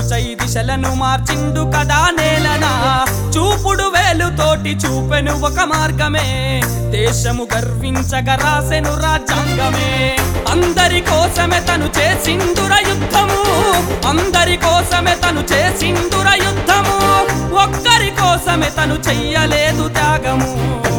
సూచై దిశలను మార్చిండు కదా నేలనా చూపుడు వేలుతోటి చూపెను ఒక మార్గమే దేశము గర్వించగ రాసెను రాజ్యాంగమే అందరి కోసమే తను చేసిందుర యుద్ధము అందరి కోసమే తను చేసిందుర యుద్ధము ఒక్కరి కోసమే తను చెయ్యలేదు త్యాగము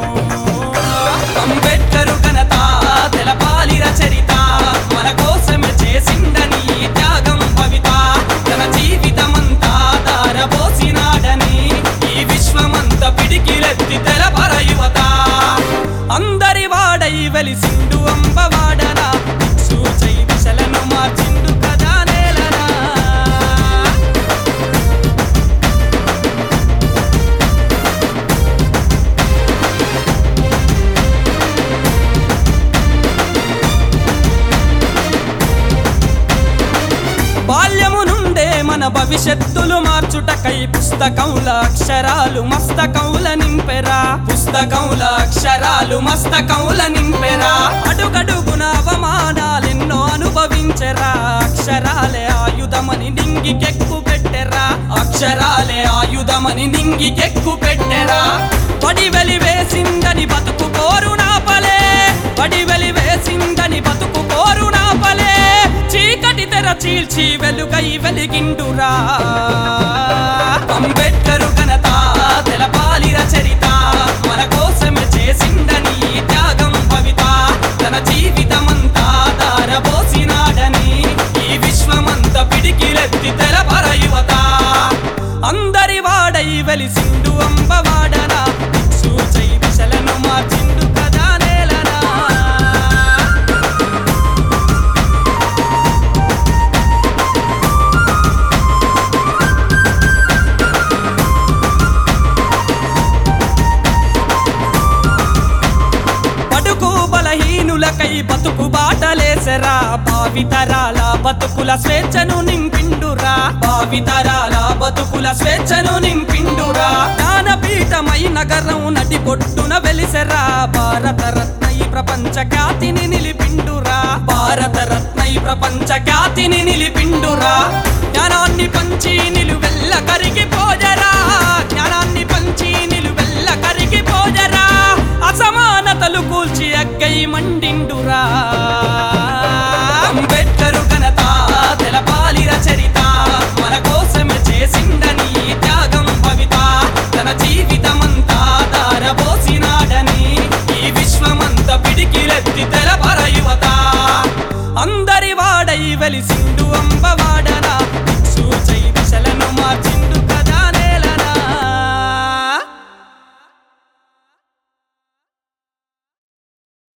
అంబేద్కరు ఘనత తెలపాలిర చరిత మన కోసమే చేసిండని ఈ త్యాగం భవిత తన జీవితమంతా దారబోసినాడని ఈ విశ్వమంత పిడికిలెత్తి తెలపర యువత అందరి వాడై వెలిసిండు అంబవాడన సూచై దిశలను మార్చిండు కదా నేలనా బాల్యము నుండే మన భవిష్యత్తులు మార్చుటకై పుస్తకంల అక్షరాలు మస్తకౌల నింపెరా పుస్తకంల అక్షరాలు మస్తకౌల నింపెరా అడుగడుగున అవమానాలెన్నో అనుభవించెరా అక్షరాలే ఆయుధమని నింగికెక్కు పెట్టెరా అక్షరాలే ఆయుధమని నింగికెక్కు పెట్టెరా పడి వెలి వేసిందని బతుకు కోరు నాపలే పడి వెలి వేసిందని బతుకు కోరు నాపలే చీకటి తెర చీల్చి వెలుగై వెలిగిండురా అంబేద్కరు ఘనత తెలపాలిర చరిత మన కోసమే చేసిండని ఈ త్యాగం భవిత తన జీవితమంతా దారబోసినాడని ఈ విశ్వమంత పిడికిలెత్తి తెలపర యువత అందరి వాడై వెలిసిండు అంబవాడన సూచై దిశలను మార్చిండు కదా నేలనా బతుకు బలహీనులకై బతుకు బాటలేసరా భావితరాల బతుకుల స్వేచ్ఛను నింపిండురా భావితరాల బతుకుల స్వేచ్ఛను నింపిండురా జ్ఞానపీఠమై నగరం నటి పొట్టున వెలిసెరా భారత రత్నై ప్రపంచ ఖ్యాతిని నిలిపిండురా భారత రత్నై ప్రపంచ ఖ్యాతిని నిలిపిండురా జ్ఞానాన్ని పంచి నిలువెల్ల కరిగి పోజరా జ్ఞానాన్ని పంచి నిలువెల్ల కరిగి పోజరా అసమానతలు కూల్చి అగ్గై మండిండురా అంబేద్కరు ఘనత తెలపాలిర చరిత మన కోసమే చేసిండని ఈ త్యాగం భవిత తన జీవితమంతా దారబోసినాడని ఈ విశ్వమంత పిడికిలెత్తి తెలపర యువత అందరి వాడై వెలిసిండు